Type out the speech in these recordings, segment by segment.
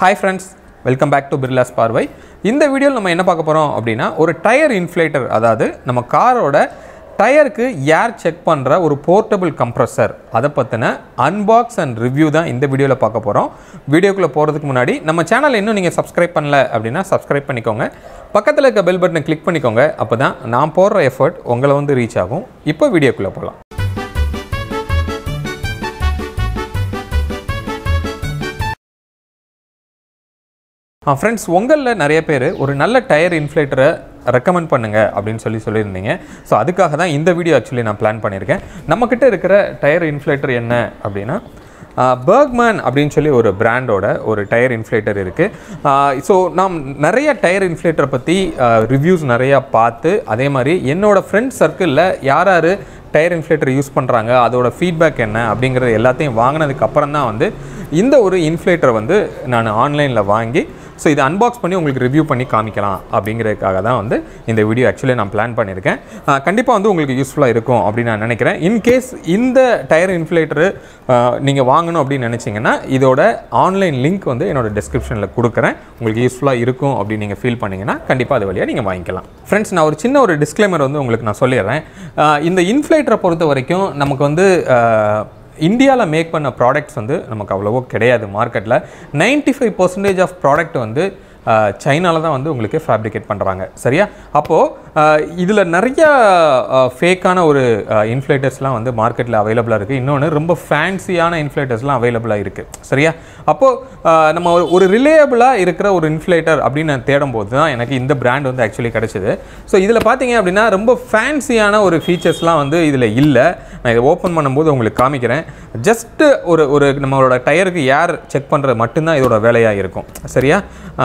hi friends welcome back to Birlas பார்வை இந்த வீடியோவில் நம்ம என்ன பார்க்க போகிறோம் அப்படின்னா ஒரு டயர் இன்ஃப்ளேட்டர் அதாவது நம்ம காரோட டயருக்கு ஏர் செக் பண்ணுற ஒரு போர்ட்டபிள் கம்ப்ரஸர் அதை பற்றின அன்பாக்ஸ் அண்ட் ரிவ்யூ தான் இந்த வீடியோவில் பார்க்க போகிறோம் வீடியோக்குள்ளே போகிறதுக்கு முன்னாடி நம்ம சேனலை இன்னும் நீங்கள் சப்ஸ்கிரைப் பண்ணல அப்படின்னா சப்ஸ்கிரைப் பண்ணிக்கோங்க பக்கத்தில் இருக்க பெல் பட்டனை கிளிக் பண்ணிக்கோங்க அப்போ தான் நான் போடுற எஃபர்ட் உங்களை வந்து ரீச் ஆகும் இப்போ வீடியோக்குள்ளே போகலாம் ஃப்ரெண்ட்ஸ் உங்களில் நிறைய பேர் ஒரு நல்ல டயர் இன்ஃப்ளேட்டரை ரெக்கமெண்ட் பண்ணுங்க அப்படின்னு சொல்லி சொல்லியிருந்தீங்க ஸோ அதுக்காக தான் இந்த வீடியோ ஆக்சுவலி நான் பிளான் பண்ணியிருக்கேன் நம்மக்கிட்ட இருக்கிற டயர் இன்ஃப்ளேட்டர் என்ன அப்படின்னா பர்க்மேன் அப்படின்னு சொல்லி ஒரு பிராண்டோட ஒரு டயர் இன்ஃப்ளேட்டர் இருக்குது ஸோ நாம் நிறைய டயர் இன்ஃப்ளேட்டரை பற்றி ரிவ்யூஸ் நிறையா பார்த்து அதே மாதிரி என்னோடய ஃப்ரெண்ட் சர்க்கிளில் யார் யார் டயர் இன்ஃப்ளேட்டர் யூஸ் பண்ணுறாங்க அதோட ஃபீட்பேக் என்ன அப்படிங்கிறது எல்லாத்தையும் வாங்கினதுக்கு அப்புறம் தான் வந்து இந்த ஒரு இன்ஃப்ளேட்டரை வந்து நான் ஆன்லைனில் வாங்கி ஸோ இதை அன்பாக்ஸ் பண்ணி உங்களுக்கு ரிவ்யூ பண்ணி காமிக்கலாம் அப்படிங்கிறதுக்காக தான் வந்து இந்த வீடியோ ஆக்சுவலி நான் பிளான் பண்ணியிருக்கேன் கண்டிப்பாக வந்து உங்களுக்கு யூஸ்ஃபுல்லாக இருக்கும் அப்படின்னு நான் நினைக்கிறேன் இன்கேஸ் இந்த டயர் இன்ஃப்ளேட்டரு நீங்கள் வாங்கணும் அப்படின்னு நினச்சிங்கன்னா இதோட ஆன்லைன் லிங்க் வந்து என்னோட டிஸ்கிரிப்ஷனில் கொடுக்குறேன் உங்களுக்கு யூஸ்ஃபுல்லாக இருக்கும் அப்படின்னு நீங்கள் ஃபீல் பண்ணிங்கன்னா கண்டிப்பாக அது வழியாக நீங்கள் வாங்கிக்கலாம் ஃப்ரெண்ட்ஸ் நான் ஒரு சின்ன ஒரு டிஸ்க்ளைமர் வந்து உங்களுக்கு நான் சொல்லிடுறேன் இந்த இன்ஃப்ளேட்டரை பொறுத்த வரைக்கும் நமக்கு வந்து இந்தியாவில் மேக் பண்ண ப்ராடக்ட்ஸ் வந்து நமக்கு அவ்வளவோ கிடையாது மார்க்கெட்டில் ninety five percentage of product வந்து சைனாவில் தான் வந்து உங்களுக்கு ஃபேப்ரிகேட் பண்ணுறாங்க சரியா அப்போது இதில் நிறையா ஃபேக்கான ஒரு இன்ஃப்ளேட்டர்ஸ்லாம் வந்து மார்க்கெட்டில் அவைலபிளாக இருக்குது இன்னொன்று ரொம்ப ஃபேன்சியான இன்ஃப்ளேட்டர்ஸ்லாம் அவைலபிளாக இருக்குது சரியா அப்போது நம்ம ஒரு ரிலேயபிளாக இருக்கிற ஒரு இன்ஃப்ளேட்டர் அப்படின்னு நான் தேடும்போது தான் எனக்கு இந்த பிராண்ட் வந்து ஆக்சுவலி கிடச்சிது ஸோ இதில் பார்த்தீங்க அப்படின்னா ரொம்ப ஃபேன்சியான ஒரு ஃபீச்சர்ஸ்லாம் வந்து இதில் இல்லை நான் இதை ஓப்பன் பண்ணும்போது உங்களுக்கு காமிக்கிறேன் ஜஸ்ட்டு ஒரு ஒரு நம்மளோட டயருக்கு ஏர் செக் பண்ணுறது மட்டும்தான் இதோட வேலையாக இருக்கும் சரியா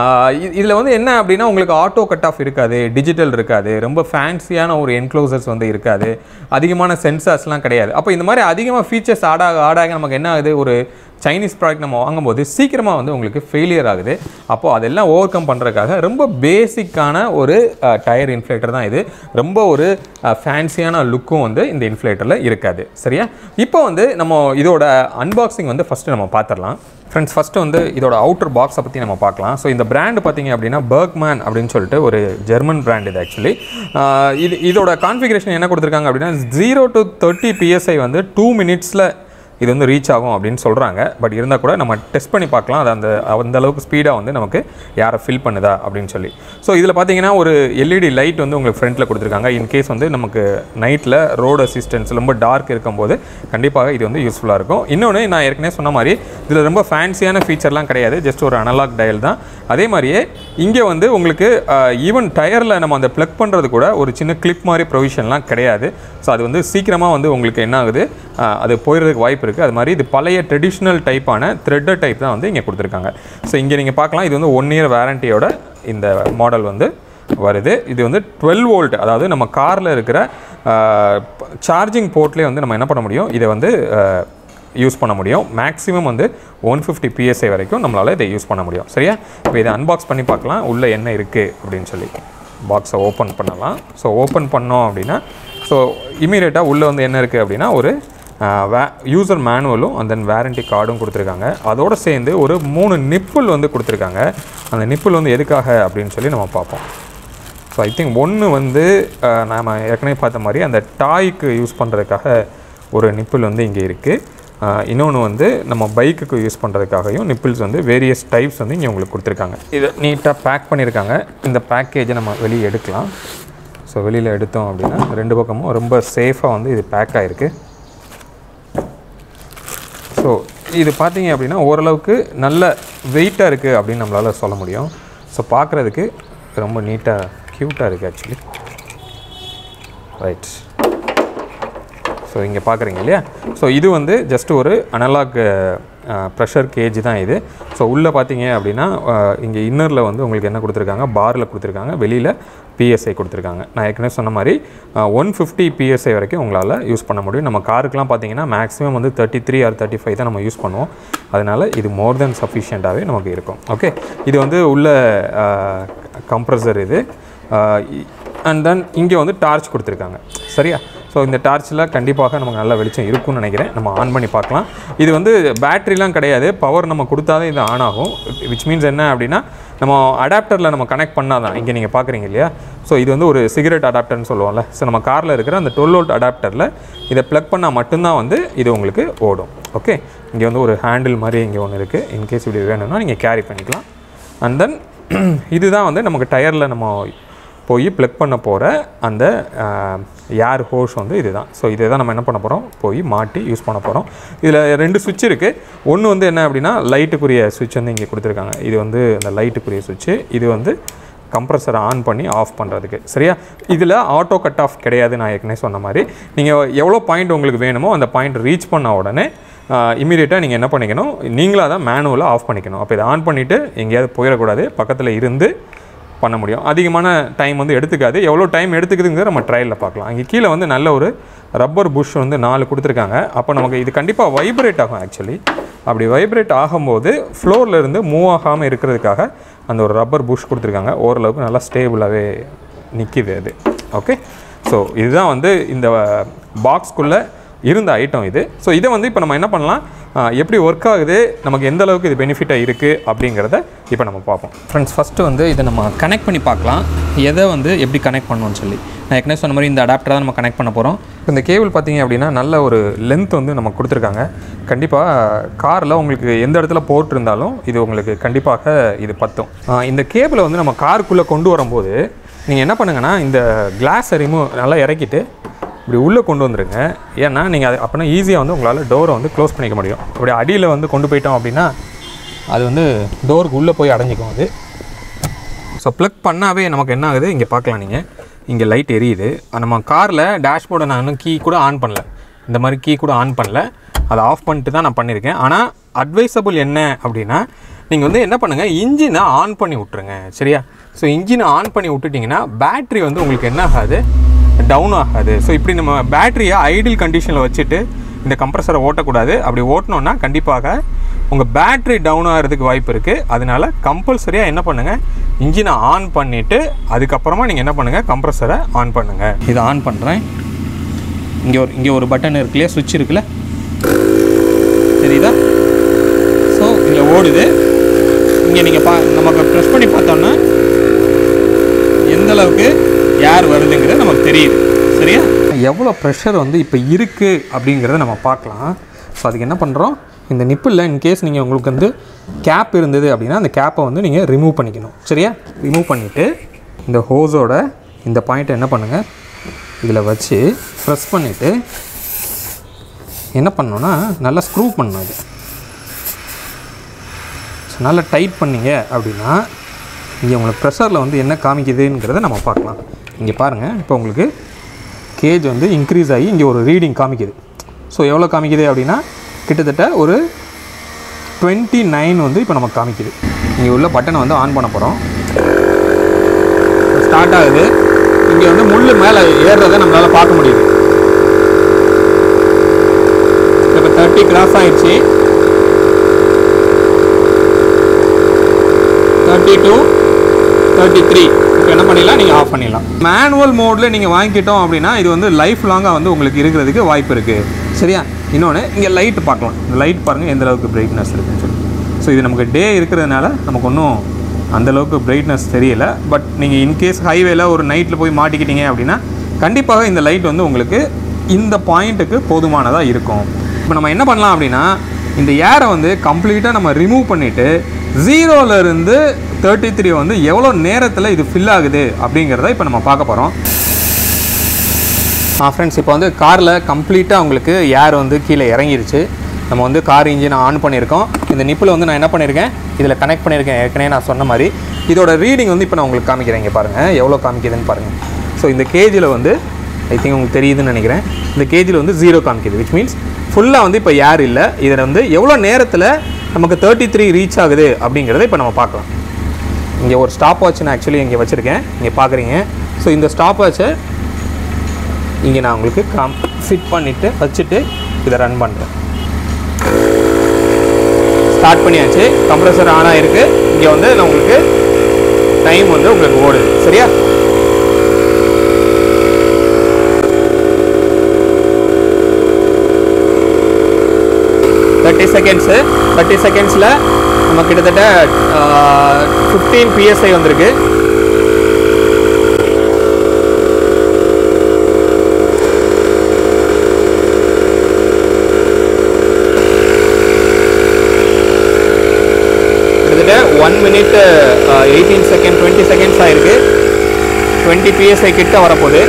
இதில் வந்து என்ன அப்படின்னா உங்களுக்கு ஆட்டோ கட் ஆஃப் இருக்காது டிஜிட்டல் இருக்காது ரொம்ப ஃபேன்சியான ஒரு என்க்ளோசர்ஸ் வந்து இருக்காது அதிகமான சென்சார்ஸ்லாம் கிடையாது அப்போ இந்த மாதிரி அதிகமாக ஃபீச்சர்ஸ் ஆடாக ஆடாக நமக்கு என்ன ஆகுது ஒரு சைனீஸ் ப்ராடக்ட் நம்ம வாங்கும்போது சீக்கிரமாக வந்து உங்களுக்கு ஃபெயிலியர் ஆகுது அப்போது அதெல்லாம் ஓவர் கம் பண்ணுறதுக்காக ரொம்ப பேசிக்கான ஒரு டயர் இன்ஃப்ளேட்டர் தான் இது ரொம்ப ஒரு ஃபேன்சியான லுக்கும் வந்து இந்த இன்ஃப்ளேட்டரில் இருக்காது சரியா இப்போ வந்து நம்ம இதோட அன்பாக்சிங் வந்து ஃபஸ்ட்டு நம்ம பார்த்துடலாம் ஃப்ரெண்ட்ஸ் ஃபஸ்ட்டு வந்து இதோட அவுட்டர் பாக்ஸை பற்றி நம்ம பார்க்கலாம் ஸோ இந்த பிராண்டு பார்த்தீங்க அப்படின்னா பர்க்மேன் அப்படின்னு சொல்லிட்டு ஒரு ஜெர்மன் பிராண்ட் இது ஆக்சுவலி இது இதோட கான்ஃபிகரேஷன் என்ன கொடுத்துருக்காங்க அப்படின்னா ஜீரோ டு தேர்ட்டி பிஎஸ்ஐ வந்து டூ மினிட்ஸில் இது வந்து ரீச் ஆகும் அப்படின்னு சொல்கிறாங்க பட் இருந்தால் கூட நம்ம டெஸ்ட் பண்ணி பார்க்கலாம் அது அந்த அந்த அளவுக்கு ஸ்பீடாக வந்து நமக்கு யாரை ஃபில் பண்ணுதா அப்படின்னு சொல்லி ஸோ இதில் பார்த்தீங்கன்னா ஒரு எல்இடி லைட் வந்து உங்களுக்கு ஃப்ரண்ட்டில் கொடுத்துருக்காங்க இன்கேஸ் வந்து நமக்கு நைட்டில் ரோடு அசிஸ்டன்ஸ் ரொம்ப டார்க் இருக்கும்போது கண்டிப்பாக இது வந்து யூஸ்ஃபுல்லாக இருக்கும் இன்னொன்று நான் ஏற்கனவே சொன்ன மாதிரி இதில் ரொம்ப ஃபேன்சியான ஃபீச்சர்லாம் கிடையாது ஜஸ்ட் ஒரு அனலாக் டயல் தான் அதே மாதிரியே இங்கே வந்து உங்களுக்கு ஈவன் டயரில் நம்ம அந்த ப்ளக் பண்ணுறது கூட ஒரு சின்ன கிளிப் மாதிரி ப்ரொவிஷன்லாம் கிடையாது ஸோ அது வந்து சீக்கிரமாக வந்து உங்களுக்கு என்ன ஆகுது அது போயிடுறதுக்கு வாய்ப்பு இருக்குது அது மாதிரி இது பழைய ட்ரெடிஷ்னல் டைப்பான த்ரெட்டர் டைப் தான் வந்து இங்கே கொடுத்துருக்காங்க ஸோ இங்கே நீங்கள் பார்க்கலாம் இது வந்து ஒன் இயர் வேரண்டியோட இந்த மாடல் வந்து வருது இது வந்து டுவெல் வோல்ட் அதாவது நம்ம காரில் இருக்கிற சார்ஜிங் போர்ட்லேயே வந்து நம்ம என்ன பண்ண முடியும் இதை வந்து யூஸ் பண்ண முடியும் மேக்ஸிமம் வந்து ஒன் ஃபிஃப்டி பிஎஸ்ஐ வரைக்கும் நம்மளால் இதை யூஸ் பண்ண முடியும் சரியா இப்போ இதை அன்பாக்ஸ் பண்ணி பார்க்கலாம் உள்ளே என்ன இருக்குது அப்படின்னு சொல்லி பாக்ஸை ஓப்பன் பண்ணலாம் ஸோ ஓப்பன் பண்ணோம் அப்படின்னா ஸோ இமீடியட்டாக உள்ளே வந்து என்ன இருக்குது அப்படின்னா ஒரு வே யூசர் மேனுவலும் அண்ட் தென் வேரண்டி கார்டும் கொடுத்துருக்காங்க அதோடு சேர்ந்து ஒரு மூணு நிப்பிள் வந்து கொடுத்துருக்காங்க அந்த நிப்பிள் வந்து எதுக்காக அப்படின்னு சொல்லி நம்ம பார்ப்போம் ஸோ ஐ திங்க் ஒன்று வந்து நாம் ஏற்கனவே பார்த்த மாதிரி அந்த டாய்க்கு யூஸ் பண்ணுறதுக்காக ஒரு நிப்பிள் வந்து இங்கே இருக்குது இன்னொன்று வந்து நம்ம பைக்குக்கு யூஸ் பண்ணுறதுக்காகவும் நிப்பிள்ஸ் வந்து வேரியஸ் டைப்ஸ் வந்து இங்கே உங்களுக்கு கொடுத்துருக்காங்க இதை நீட்டாக பேக் பண்ணியிருக்காங்க இந்த பேக்கேஜை நம்ம வெளியே எடுக்கலாம் ஸோ வெளியில் எடுத்தோம் அப்படின்னா ரெண்டு பக்கமும் ரொம்ப சேஃபாக வந்து இது பேக் ஆகிருக்கு ஸோ இது பார்த்தீங்க அப்படின்னா ஓரளவுக்கு நல்ல வெயிட்டாக இருக்குது அப்படின்னு நம்மளால் சொல்ல முடியும் ஸோ பார்க்குறதுக்கு ரொம்ப நீட்டாக க்யூட்டாக இருக்குது ஆக்சுவலி ரைட் ஸோ இங்கே பார்க்குறீங்க இல்லையா ஸோ இது வந்து ஜஸ்ட் ஒரு அனலாக் ப்ரெஷர் கேஜ் தான் இது ஸோ உள்ளே பார்த்தீங்க அப்படின்னா இங்கே இன்னரில் வந்து உங்களுக்கு என்ன கொடுத்துருக்காங்க பாரில் கொடுத்துருக்காங்க வெளியில் பிஎஸ்ஐ கொடுத்துருக்காங்க நான் ஏற்கனவே சொன்ன மாதிரி ஒன் ஃபிஃப்டி பிஎஸ்ஐ வரைக்கும் உங்களால் யூஸ் பண்ண முடியும் நம்ம காருக்கெலாம் பார்த்தீங்கன்னா மேக்ஸிமம் வந்து thirty three or thirty five தான் நம்ம யூஸ் பண்ணுவோம் அதனால் இது மோர் தென் சஃபிஷியண்ட்டாகவே நமக்கு இருக்கும் ஓகே இது வந்து உள்ள கம்ப்ரஸர் இது அண்ட் தென் இங்கே வந்து டார்ச் கொடுத்துருக்காங்க சரியா ஸோ ஸோ இந்த டார்ச்சில் கண்டிப்பாக நமக்கு நல்ல வெளிச்சம் இருக்கும்னு நினைக்கிறேன் நம்ம ஆன் பண்ணி பார்க்கலாம் இது வந்து பேட்டரிலாம் கிடையாது பவர் நம்ம கொடுத்தாதான் இது ஆன் ஆகும் விச் மீன்ஸ் என்ன அப்படின்னா நம்ம அடாப்டரில் நம்ம கனெக்ட் பண்ணால் தான் இங்கே நீங்கள் பார்க்குறீங்க இல்லையா ஸோ இது வந்து ஒரு சிகரெட் அடாப்டர்னு சொல்லுவோம்ல ஸோ நம்ம காரில் இருக்கிற அந்த டுவெல் வோல்ட் அடாப்டரில் இதை ப்ளக் பண்ணால் மட்டும்தான் வந்து இது உங்களுக்கு ஓடும் ஓகே இங்கே வந்து ஒரு ஹேண்டில் மாதிரி இங்கே ஒன்று இருக்குது இன்கேஸ் இப்படி வேணும்னா நீங்கள் கேரி பண்ணிக்கலாம் அண்ட் தென் இதுதான் வந்து நமக்கு டயரில் நம்ம போய் ப்ளக் பண்ண போகிற அந்த ஏர் ஹோஸ் வந்து இதுதான் ஸோ இதை தான் நம்ம என்ன பண்ண போகிறோம் போய் மாட்டி யூஸ் பண்ண போகிறோம் இதில் ரெண்டு சுவிட்ச் இருக்குது ஒன்று வந்து என்ன அப்படின்னா லைட்டுக்குரிய சுவிட்ச் வந்து இங்கே கொடுத்துருக்காங்க இது வந்து அந்த லைட்டுக்குரிய சுவிட்சு இது வந்து கம்ப்ரஸரை ஆன் பண்ணி ஆஃப் பண்ணுறதுக்கு சரியா இதில் ஆட்டோ கட் ஆஃப் கிடையாது நான் ஏற்கனவே சொன்ன மாதிரி நீங்கள் எவ்வளோ பாயிண்ட் உங்களுக்கு வேணுமோ அந்த பாயிண்ட் ரீச் பண்ண உடனே இமீடியட்டாக நீங்கள் என்ன பண்ணிக்கணும் நீங்களாக தான் மேனுவலாக ஆஃப் பண்ணிக்கணும் அப்போ இதை ஆன் பண்ணிவிட்டு எங்கேயாவது போயிடக்கூடாது பக்கத்தில் இருந்து பண்ண முடியும் அதிகமான டைம் வந்து எடுத்துக்காது எவ்வளோ டைம் எடுத்துக்குதுங்கிறத நம்ம ட்ரையலில் பார்க்கலாம் அங்கே கீழே வந்து நல்ல ஒரு ரப்பர் புஷ் வந்து நாலு கொடுத்துருக்காங்க அப்போ நமக்கு இது கண்டிப்பாக வைப்ரேட் ஆகும் ஆக்சுவலி அப்படி வைப்ரேட் ஆகும்போது ஃப்ளோரில் இருந்து மூவ் ஆகாமல் இருக்கிறதுக்காக அந்த ஒரு ரப்பர் புஷ் கொடுத்துருக்காங்க ஓரளவுக்கு நல்லா ஸ்டேபிளாகவே நிற்கிது அது ஓகே ஸோ இதுதான் வந்து இந்த பாக்ஸ்க்குள்ளே இருந்த ஐட்டம் இது ஸோ இதை வந்து இப்போ நம்ம என்ன பண்ணலாம் ஆஹ் எப்படி ஒர்க் ஆகுது நமக்கு எந்த அளவுக்கு இது பெனிஃபிட்டாக இருக்குது அப்படிங்கிறத இப்போ நம்ம பார்ப்போம் ஃப்ரெண்ட்ஸ் ஃபஸ்ட்டு வந்து இதை நம்ம கனெக்ட் பண்ணி பார்க்கலாம் எதை வந்து எப்படி கனெக்ட் பண்ணணும்னு சொல்லி நான் ஏற்கனவே சொன்ன மாதிரி இந்த அடாப்டரை தான் நம்ம கனெக்ட் பண்ண போகிறோம் இந்த கேபிள் பார்த்தீங்க அப்படின்னா நல்ல ஒரு லென்த் வந்து நமக்கு கொடுத்துருக்காங்க கண்டிப்பாக காரில் உங்களுக்கு எந்த இடத்துல போர்ட் இருந்தாலும் இது உங்களுக்கு கண்டிப்பாக இது பத்தும் ஆஹ் இந்த கேபிளை வந்து நம்ம காருக்குள்ளே கொண்டு வரும்போது நீங்கள் என்ன பண்ணுங்கன்னா இந்த கிளாஸை ரிமூவ் நல்லா இறக்கிட்டு இப்படி உள்ளே கொண்டு வந்துருங்க ஏன்னா நீங்கள் அது அப்படின்னா ஈஸியாக வந்து உங்களால் டோரை வந்து க்ளோஸ் பண்ணிக்க முடியும் இப்படி அடியில் வந்து கொண்டு போயிட்டோம் அப்படின்னா அது வந்து டோருக்கு உள்ளே போய் அடைஞ்சிக்கும் அது ஸோ ப்ளக் பண்ணாவே நமக்கு என்ன ஆகுது இங்கே பார்க்கலாம் நீங்கள் இங்கே லைட் எரியுது நம்ம காரில் டேஷ்போர்டை நான் இன்னும் கீ கூட ஆன் பண்ணல இந்த மாதிரி கீ கூட ஆன் பண்ணல அதை ஆஃப் பண்ணிட்டு தான் நான் பண்ணியிருக்கேன் ஆனால் அட்வைசபிள் என்ன அப்படின்னா நீங்கள் வந்து என்ன பண்ணுங்கள் இன்ஜினை ஆன் பண்ணி விட்ருங்க சரியா ஸோ இன்ஜினை ஆன் பண்ணி விட்டுட்டிங்கன்னா பேட்ரி வந்து உங்களுக்கு என்ன ஆகாது டவுன் ஆகாது ஸோ இப்படி நம்ம பேட்டரியை ஐடில் கண்டிஷனில் வச்சுட்டு இந்த கம்ப்ரஸரை ஓட்டக்கூடாது அப்படி ஓட்டினோன்னா கண்டிப்பாக உங்கள் பேட்டரி டவுன் ஆகிறதுக்கு வாய்ப்பு இருக்குது அதனால கம்பல்சரியாக என்ன பண்ணுங்கள் இன்ஜினை ஆன் பண்ணிவிட்டு அதுக்கப்புறமா நீங்கள் என்ன பண்ணுங்கள் கம்ப்ரஸரை ஆன் பண்ணுங்கள் இதை ஆன் பண்ணுறேன் இங்கே ஒரு இங்கே ஒரு பட்டன் இருக்கு இல்லையா சுவிட்ச் இருக்குல்ல தெரியுதா ஸோ இதில் ஓடுது இங்கே நீங்கள் பா நமக்கு ப்ரெஸ் பண்ணி பார்த்தோன்னா எந்த அளவுக்கு ஏர் வருதுங்கிறது நமக்கு தெரியுது சரியா எவ்வளோ ப்ரெஷர் வந்து இப்போ இருக்குது அப்படிங்கிறத நம்ம பார்க்கலாம் ஸோ அதுக்கு என்ன பண்ணுறோம் இந்த நிப்பில் இன்கேஸ் நீங்கள் உங்களுக்கு வந்து கேப் இருந்தது அப்படின்னா அந்த கேப்பை வந்து நீங்கள் ரிமூவ் பண்ணிக்கணும் சரியா ரிமூவ் பண்ணிவிட்டு இந்த ஹோஸோட இந்த பாயிண்ட்டை என்ன பண்ணுங்கள் இதில் வச்சு ப்ரெஸ் பண்ணிவிட்டு என்ன பண்ணணும்னா நல்லா ஸ்க்ரூ பண்ணணும் இது ஸோ நல்லா டைட் பண்ணீங்க அப்படின்னா இங்கே உங்களுக்கு ப்ரெஷரில் வந்து என்ன காமிக்குதுங்கிறத நம்ம பார்க்கலாம் இங்கே பாருங்கள் இப்போ உங்களுக்கு கேஜ் வந்து இன்க்ரீஸ் ஆகி இங்கே ஒரு ரீடிங் காமிக்குது ஸோ எவ்வளோ காமிக்குது அப்படின்னா கிட்டத்தட்ட ஒரு டுவெண்ட்டி நைன் வந்து இப்போ நமக்கு காமிக்குது இங்கே உள்ள பட்டனை வந்து ஆன் பண்ண போகிறோம் ஸ்டார்ட் ஆகுது இங்கே வந்து முள் மேலே ஏறுறதை நம்மளால் பார்க்க முடியுது இப்போ தேர்ட்டி கிராஸ் ஆயிடுச்சு தேர்ட்டி டூ தேர்ட்டி த்ரீ இப்போ என்ன பண்ணிடலாம் நீங்கள் ஆஃப் பண்ணிடலாம் மேனுவல் மோடில் நீங்கள் வாங்கிக்கிட்டோம் அப்படின்னா இது வந்து லைஃப் லாங்காக வந்து உங்களுக்கு இருக்கிறதுக்கு வாய்ப்பு இருக்குது சரியா இன்னொன்று இங்கே லைட் பார்க்கலாம் இந்த லைட் பாருங்கள் எந்த அளவுக்கு பிரைட்னஸ் இருக்குன்னு சொல்லி ஸோ இது நமக்கு டே இருக்கிறதுனால நமக்கு ஒன்றும் அந்த அளவுக்கு பிரைட்னஸ் தெரியல பட் நீங்கள் இன்கேஸ் ஹைவேல ஒரு நைட்டில் போய் மாட்டிக்கிட்டீங்க அப்படின்னா கண்டிப்பாக இந்த லைட் வந்து உங்களுக்கு இந்த பாயிண்ட்டுக்கு போதுமானதாக இருக்கும் இப்போ நம்ம என்ன பண்ணலாம் அப்படின்னா இந்த ஏரை வந்து கம்ப்ளீட்டாக நம்ம ரிமூவ் பண்ணிவிட்டு ஜீரோலேருந்து தேர்ட்டி த்ரீ வந்து எவ்வளோ நேரத்தில் இது ஃபில் ஆகுது அப்படிங்கிறத இப்போ நம்ம பார்க்க போகிறோம் ஆ ஃப்ரெண்ட்ஸ் இப்போ வந்து காரில் கம்ப்ளீட்டாக உங்களுக்கு ஏர் வந்து கீழே இறங்கிருச்சு நம்ம வந்து கார் இன்ஜினை ஆன் பண்ணியிருக்கோம் இந்த நிப்பில் வந்து நான் என்ன பண்ணியிருக்கேன் இதில் கனெக்ட் பண்ணியிருக்கேன் ஏற்கனவே நான் சொன்ன மாதிரி இதோட ரீடிங் வந்து இப்போ நான் உங்களுக்கு காமிக்கிறேன் இங்கே பாருங்கள் எவ்வளோ காமிக்குதுன்னு பாருங்கள் ஸோ இந்த கேஜில் வந்து ஐ திங்க் உங்களுக்கு தெரியுதுன்னு நினைக்கிறேன் இந்த கேஜில் வந்து ஜீரோ காமிக்குது விச் மீன்ஸ் ஃபுல்லாக வந்து இப்போ ஏர் இல்லை இதில் வந்து எவ்வளோ நேரத்தில் நமக்கு தேர்ட்டி த்ரீ ரீச் ஆகுது அப்படிங்கிறத இப்போ நம்ம பார்க்கலாம் இங்கே ஒரு ஸ்டாப் வாட்ச் நான் ஆக்சுவலி இங்கே வச்சுருக்கேன் இங்கே பார்க்குறீங்க ஸோ இந்த ஸ்டாப் வாட்சை இங்கே நான் உங்களுக்கு காம் ஃபிட் பண்ணிவிட்டு வச்சுட்டு இதை ரன் பண்ணுறேன் ஸ்டார்ட் பண்ணியாச்சு கம்ப்ரஸர் ஆன் ஆகிருக்கு இங்கே வந்து நான் உங்களுக்கு டைம் வந்து உங்களுக்கு ஓடுது சரியா தேர்ட்டி செகண்ட்ஸு தேர்ட்டி செகண்ட்ஸில் நம்ம கிட்டத்தட்ட ஃபிஃப்டீன் பிஎஸ்ஐ வந்திருக்கு கிட்டத்தட்ட one minute eighteen second twenty seconds ஆயிருக்கு டுவெண்ட்டி பிஎஸ்ஐ கிட்ட வரப்போகுது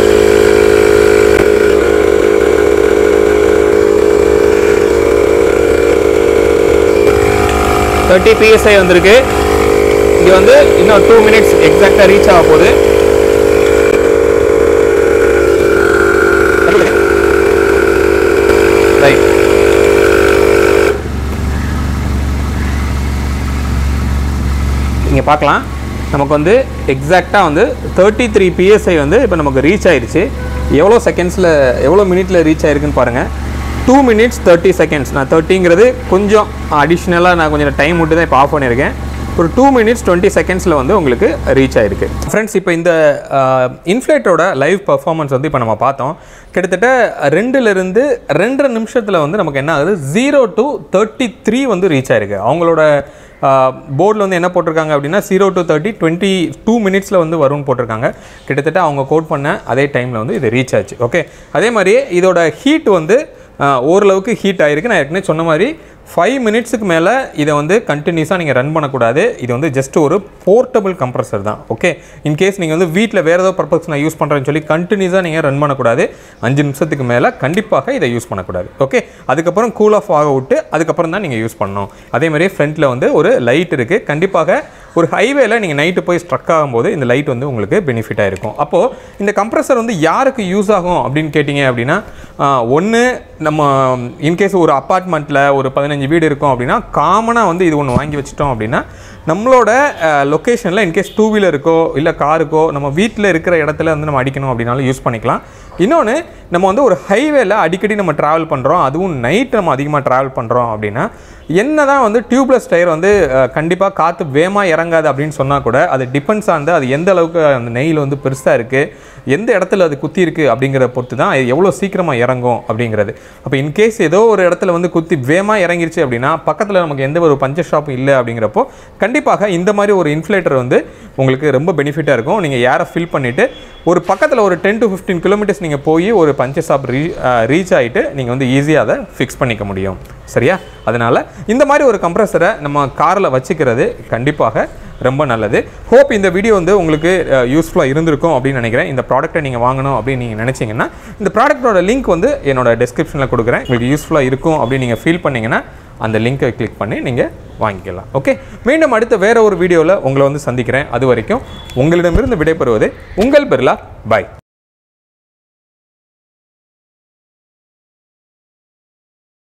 தேர்ட்டி பிஎஸ்ஐ வந்திருக்கு இங்கே வந்து இன்னும் டூ மினிட்ஸ் எக்ஸாக்டாக ரீச் ஆக போகுது ரைட் இங்கே பார்க்கலாம் நமக்கு வந்து எக்ஸாக்டாக வந்து தேர்ட்டி த்ரீ பிஎஸ்ஐ வந்து இப்போ நமக்கு ரீச் ஆயிருச்சு எவ்வளோ செகண்ட்ஸில் எவ்வளோ மினிட்ல ரீச் ஆயிருக்குன்னு பாருங்கள் டூ மினிட்ஸ் தேர்ட்டி செகண்ட்ஸ் நான் தேர்ட்டிங்கிறது கொஞ்சம் அடிஷ்னலாக நான் கொஞ்சம் டைம் விட்டு தான் இப்போ ஆஃப் பண்ணியிருக்கேன் ஒரு டூ மினிட்ஸ் டுவெண்ட்டி செகண்ட்ஸில் வந்து உங்களுக்கு ரீச் ஆயிருக்கு ஃப்ரெண்ட்ஸ் இப்போ இந்த இன்ஃப்ளேட்டோட லைவ் பர்ஃபார்மன்ஸ் வந்து இப்போ நம்ம பார்த்தோம் கிட்டத்தட்ட ரெண்டுலேருந்து ரெண்டரை நிமிஷத்தில் வந்து நமக்கு என்ன ஆகுது ஜீரோ டு தேர்ட்டி த்ரீ வந்து ரீச் ஆயிருக்கு அவங்களோட போர்டில் வந்து என்ன போட்டிருக்காங்க அப்படின்னா zero to thirty twenty two மினிட்ஸில் வந்து வரும்னு போட்டிருக்காங்க கிட்டத்தட்ட அவங்க கோட் பண்ண அதே டைமில் வந்து இது ரீச் ஆச்சு ஓகே அதே மாதிரி இதோட ஹீட் வந்து ஆஹ், ஓரளவுக்கு ஹீட் ஆகிருக்கு நான் ஏற்கனவே சொன்ன மாதிரி ஃபைவ் மினிட்ஸுக்கு மேலே இதை வந்து கண்டினியூஸாக நீங்கள் ரன் பண்ணக்கூடாது இது வந்து ஜஸ்ட் ஒரு போர்ட்டபிள் கம்ப்ரஸர் தான் ஓகே இன்கேஸ் நீங்கள் வந்து வீட்டில் வேறு ஏதோ பர்பஸ் நான் யூஸ் பண்ணுறேன்னு சொல்லி கண்டினியூஸாக நீங்கள் ரன் பண்ணக்கூடாது அஞ்சு நிமிஷத்துக்கு மேலே கண்டிப்பாக இதை யூஸ் பண்ணக்கூடாது ஓகே அதுக்கப்புறம் கூல் ஆஃப் ஆக விட்டு அதுக்கப்புறம் தான் நீங்கள் யூஸ் பண்ணணும் அதே மாதிரி ஃப்ரண்ட்டில் வந்து ஒரு லைட் இருக்குது கண்டிப்பாக ஒரு ஹைவேல நீங்கள் நைட்டு போய் ஸ்ட்ரக் ஆகும்போது இந்த லைட் வந்து உங்களுக்கு பெனிஃபிட்டாக இருக்கும் அப்போது இந்த கம்ப்ரஸர் வந்து யாருக்கு யூஸ் ஆகும் அப்படின்னு கேட்டிங்க அப்படின்னா ஒன்று நம்ம இன்கேஸ் ஒரு அப்பார்ட்மெண்ட்டில் ஒரு பதினஞ்சு வீடு இருக்கும் அப்படின்னா காமனாக வந்து இது ஒன்று வாங்கி வச்சிட்டோம் அப்படின்னா நம்மளோட லொக்கேஷனில் இன்கேஸ் டூ வீலருக்கோ இல்லை காருக்கோ நம்ம வீட்டில் இருக்கிற இடத்துல வந்து நம்ம அடிக்கணும் அப்படின்னாலும் யூஸ் பண்ணிக்கலாம் இன்னொன்று நம்ம வந்து ஒரு ஹைவேல அடிக்கடி நம்ம ட்ராவல் பண்ணுறோம் அதுவும் நைட் நம்ம அதிகமாக ட்ராவல் பண்ணுறோம் அப்படின்னா என்ன தான் வந்து டியூப்லெஸ் டயர் வந்து கண்டிப்பாக காற்று வேகமாக இறங்காது அப்படின்னு சொன்னால் கூட அது டிபெண்ட்ஸ் ஆன் அது எந்த அளவுக்கு அந்த நெயில் வந்து பெருசாக இருக்குது எந்த இடத்துல அது குத்தி இருக்கு அப்படிங்கிறத பொறுத்து தான் அது எவ்வளோ சீக்கிரமாக இறங்கும் அப்படிங்கிறது அப்போ இன்கேஸ் ஏதோ ஒரு இடத்துல வந்து குத்தி வேகமாக இறங்கிருச்சு அப்படின்னா பக்கத்தில் நமக்கு எந்த ஒரு பஞ்சர் ஷாப்பும் இல்லை அப்படிங்கிறப்போ கண்டிப்பாக இந்த மாதிரி ஒரு இன்ஃப்ளேட்டர் வந்து உங்களுக்கு ரொம்ப பெனிஃபிட்டாக இருக்கும் நீங்கள் ஏரை ஃபில் பண்ணிவிட்டு ஒரு பக்கத்தில் ஒரு டென் டு ஃபிஃப்டீன் கிலோமீட்டர்ஸ் நீங்கள் போய் ஒரு பஞ்சர் ஷாப் ரீ ரீச் ஆகிட்டு நீங்கள் வந்து ஈஸியாக அதை ஃபிக்ஸ் பண்ணிக்க முடியும் சரியா அதனால் இந்த மாதிரி ஒரு கம்ப்ரஸரை நம்ம காரில் வச்சுக்கிறது கண்டிப்பாக ரொம்ப நல்லது ஹோப் இந்த வீடியோ வந்து உங்களுக்கு யூஸ்ஃபுல்லாக இருந்திருக்கும் அப்படின்னு நினைக்கிறேன் இந்த ப்ராடக்ட்டை நீங்கள் வாங்கணும் அப்படின்னு நீங்கள் நினச்சிங்கன்னா இந்த ப்ராடக்ட்டோட லிங்க் வந்து என்னோட டிஸ்கிரிப்ஷனில் கொடுக்குறேன் உங்களுக்கு யூஸ்ஃபுல்லாக இருக்கும் அப்படின்னு நீங்கள் ஃபீல் பண்ணீங்கன்னா அந்த லிங்கை கிளிக் பண்ணி நீங்கள் வாங்கிக்கலாம் ஓகே மீண்டும் அடுத்த வேற ஒரு வீடியோவில் உங்களை வந்து சந்திக்கிறேன் அது வரைக்கும் உங்களிடமிருந்து விடைபெறுவது உங்கள் பிர்லா பாய்